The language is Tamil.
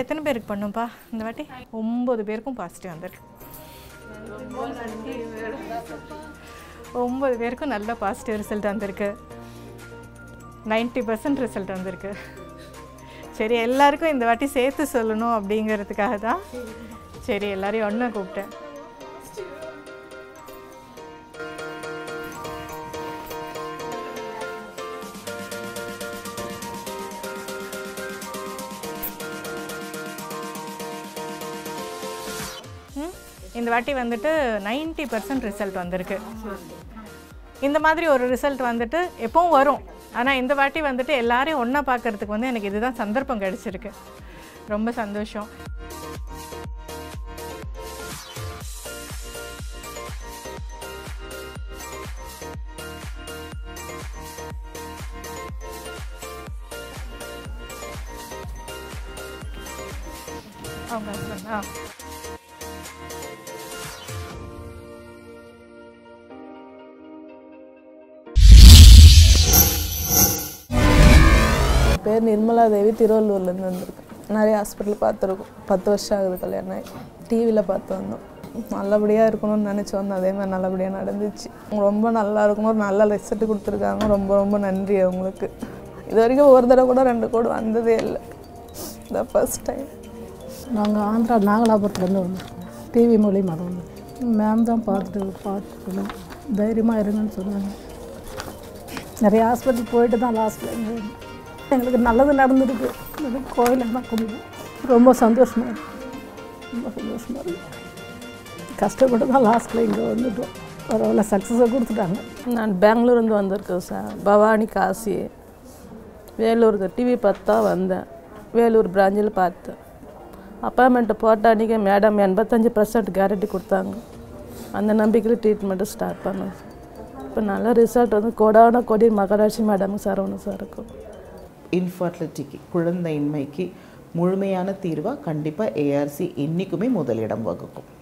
எத்தனை பேருக்கு பண்ணும்ப்பா இந்த வாட்டி ஒம்பது பேருக்கும் பாசிட்டிவ் வந்திருக்கு ஒம்பது பேருக்கும் நல்ல பாசிட்டிவ் ரிசல்ட் வந்திருக்கு நைன்ட்டி பர்சன்ட் ரிசல்ட் வந்திருக்கு சரி எல்லாருக்கும் இந்த வாட்டி சேர்த்து சொல்லணும் அப்படிங்கிறதுக்காக தான் சரி எல்லாரையும் ஒன்றா கூப்பிட்டேன் ம், இந்த வாட்டி வந்துட்டு நைன்ட்டி பர்சன்ட் ரிசல்ட் வந்திருக்கு இந்த மாதிரி ஒரு ரிசல்ட் வந்துட்டு எப்பவும் வரும் ஆனால் இந்த வாட்டி வந்துட்டு எல்லாரையும் ஒன்றா பார்க்கறதுக்கு வந்து எனக்கு இதுதான் சந்தர்ப்பம் கிடைச்சிருக்கு ரொம்ப சந்தோஷம் அவங்க husband, ஆ பேர் நிர்மலா தேவி திருவள்ளூர்லேருந்து வந்திருக்கேன் நிறைய ஹாஸ்பிட்டல் பார்த்துருக்கோம் பத்து வருஷம் ஆகுது கல்யாணம் ஆகி டிவியில் பார்த்து வந்தோம் நல்லபடியாக இருக்கணும்னு நினச்சி வந்தோம் அதே மாதிரி நல்லபடியாக நடந்துச்சு ரொம்ப நல்லா இருக்கணும் ஒரு நல்ல ரிசல்ட் கொடுத்துருக்காங்க ரொம்ப ரொம்ப நன்றி அவங்களுக்கு இது வரைக்கும் ஒரு தடவை கூட ரெண்டு கோடி வந்ததே இல்லை இந்த ஃபர்ஸ்ட் டைம் நாங்கள் ஆந்திரா நாகலாபுரத்துலேருந்து வந்திருக்கோம் டிவி மூலியமாக தான் வந்தோம் மேம் தான் பார்த்துட்டு பார்த்துக்கணும் தைரியமாக இருங்கன்னு சொன்னாங்க நிறைய ஹாஸ்பிட்டல் போயிட்டு தான் லாஸ்ட்டில் எங்களுக்கு நல்லது நடந்திருக்கு இது கோயிலுக்கு தான் கும்பிடுவோம் ரொம்ப சந்தோஷமாக இருக்கு ரொம்ப சந்தோஷமாக இருக்கு கஷ்டப்பட்டு தான் லாஸ்ட்டில் இங்கே வந்துட்டோம் பரவாயில்ல சக்ஸஸாக கொடுத்துட்டாங்க நான் பெங்களூர்லேருந்து வந்திருக்கேன் சார் பவானி காசி வேலூருக்கு டிவி பார்த்து தான் வந்தேன் வேலூர் பிராஞ்சில் பார்த்தேன் அப்பாயின்மெண்ட்டு போட்ட அன்றைக்கி மேடம் எண்பத்தஞ்சு பர்சன்ட் கேரண்டி கொடுத்தாங்க அந்த நம்பிக்கையில் ட்ரீட்மெண்ட்டு ஸ்டார்ட் பண்ணோம் இப்போ நல்ல ரிசல்ட் வந்து கொடான கொடி மகாராட்சி மேடம் சரவணன் சாருக்கும் இன்ஃபர்டிலிட்டிக்கு குழந்தையின்மைக்கு முழுமையான தீர்வாக கண்டிப்பாக ஏஆர்சி என்றைக்குமே முதலிடம் வகுக்கும்